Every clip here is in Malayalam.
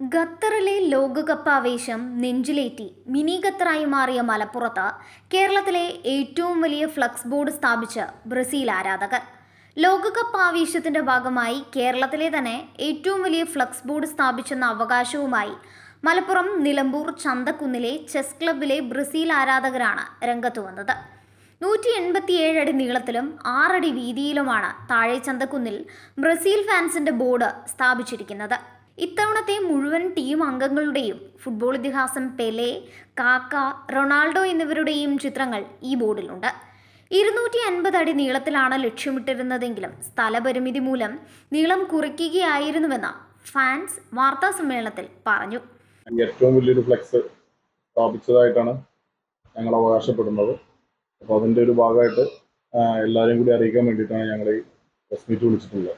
ഖത്തറിലെ ലോകകപ്പ് ആവേശം നെഞ്ചിലേറ്റി മിനി ഖത്തറായി മാറിയ മലപ്പുറത്ത് കേരളത്തിലെ ഏറ്റവും വലിയ ഫ്ലക്സ് ബോർഡ് സ്ഥാപിച്ച് ബ്രസീൽ ആരാധകർ ലോകകപ്പ് ആവേശത്തിന്റെ ഭാഗമായി കേരളത്തിലെ തന്നെ ഏറ്റവും വലിയ ഫ്ലക്സ് ബോർഡ് സ്ഥാപിച്ചെന്ന അവകാശവുമായി മലപ്പുറം നിലമ്പൂർ ചന്തക്കുന്നിലെ ചെസ് ക്ലബിലെ ബ്രസീൽ ആരാധകരാണ് രംഗത്തു വന്നത് നൂറ്റി എൺപത്തിയേഴ് അടി നീളത്തിലും ആറടി വീതിയിലുമാണ് താഴെ ചന്തക്കുന്നിൽ ബ്രസീൽ ഫാൻസിന്റെ ബോർഡ് സ്ഥാപിച്ചിരിക്കുന്നത് ഇത്തവണത്തെ മുഴുവൻ ടീം അംഗങ്ങളുടെയും ഫുട്ബോൾ ഇതിഹാസം പെലെ കാക്ക റൊണാൾഡോ എന്നിവരുടെയും ചിത്രങ്ങൾ ഈ ബോർഡിലുണ്ട് ഇരുന്നൂറ്റി അൻപത് അടി നീളത്തിലാണ് ലക്ഷ്യമിട്ടിരുന്നതെങ്കിലും സ്ഥലപരിമിതി മൂലം നീളം കുറയ്ക്കുകയായിരുന്നുവെന്ന് ഫാൻസ് വാർത്താ സമ്മേളനത്തിൽ പറഞ്ഞു ഏറ്റവും വലിയൊരു ഫ്ലെക്സ് സ്ഥാപിച്ചതായിട്ടാണ് ഞങ്ങൾ അവകാശപ്പെടുന്നത് അപ്പോൾ അതിൻ്റെ ഒരു ഭാഗമായിട്ട് ആ, എല്ലാവരെയും കൂടി അറിയിക്കാൻ വേണ്ടിയിട്ടാണ് ഞങ്ങൾ ഈ പ്രസ് മീറ്റ് വിളിച്ചിട്ടുള്ളത്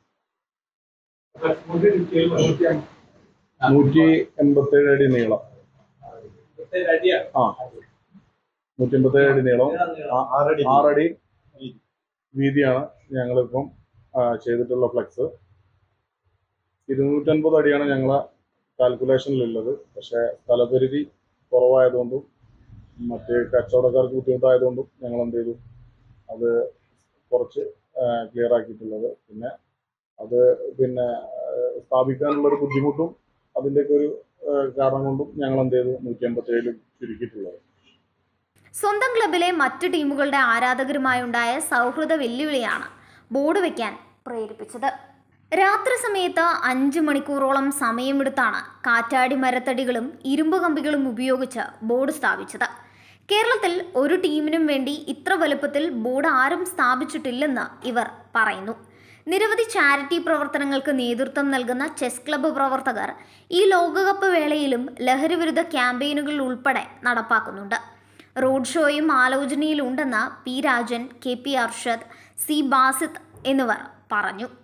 നൂറ്റി എൺപത്തേഴ് അടി നീളം ആ നൂറ്റി എൺപത്തേഴ് അടി നീളം ആ- ആറടി വീതിയാണ് ഞങ്ങളിപ്പം ആ, ചെയ്തിട്ടുള്ള ഫ്ലെക്സ് ഇരുന്നൂറ്റൻപത് അടിയാണ് ഞങ്ങളെ കാൽക്കുലേഷനിലുള്ളത് പക്ഷേ സ്ഥലപരിധി കുറവായതുകൊണ്ടും മറ്റ് കച്ചവടക്കാർക്ക് ബുദ്ധിമുട്ടായതുകൊണ്ടും ഞങ്ങൾ എന്ത് ചെയ്തു അത് കുറച്ച് ക്ലിയർ ആക്കിയിട്ടുള്ളത് പിന്നെ അത് പിന്നെ ആ, സ്ഥാപിക്കാനുള്ളൊരു ബുദ്ധിമുട്ടും അതിൻ്റെയൊക്കെ ഒരു ആ, കാരണം കൊണ്ടും ഞങ്ങൾ എന്ത് ചെയ്തു നൂറ്റി അമ്പത്തേഴിൽ ചുരുക്കിയിട്ടുള്ളത് സ്വന്തം ക്ലബിലെ മറ്റ് ടീമുകളുടെ ആരാധകരുമായുണ്ടായ സൗഹൃദ വെല്ലുവിളിയാണ് ബോർഡ് വയ്ക്കാൻ പ്രേരിപ്പിച്ചത് രാത്രി സമയത്ത് അഞ്ച് മണിക്കൂറോളം സമയമെടുത്താണ് കാറ്റാടി മരത്തടികളും ഇരുമ്പ് കമ്പികളും ഉപയോഗിച്ച് ബോർഡ് സ്ഥാപിച്ചത് കേരളത്തിൽ ഒരു ടീമിനും വേണ്ടി ഇത്ര വലുപ്പത്തിൽ ബോർഡ് ആരും സ്ഥാപിച്ചിട്ടില്ലെന്ന് ഇവർ പറയുന്നു നിരവധി ചാരിറ്റി പ്രവർത്തനങ്ങൾക്ക് നേതൃത്വം നൽകുന്ന ചെസ് ക്ലബ്ബ് പ്രവർത്തകർ ഈ ലോകകപ്പ് വേളയിലും ലഹരിവിരുദ്ധ ക്യാമ്പയിനുകൾ ഉൾപ്പെടെ നടപ്പാക്കുന്നുണ്ട് റോഡ് ഷോയും ആലോചനയിലുണ്ടെന്ന് P Rajan K P Arshad C Basith എന്നിവർ പറഞ്ഞു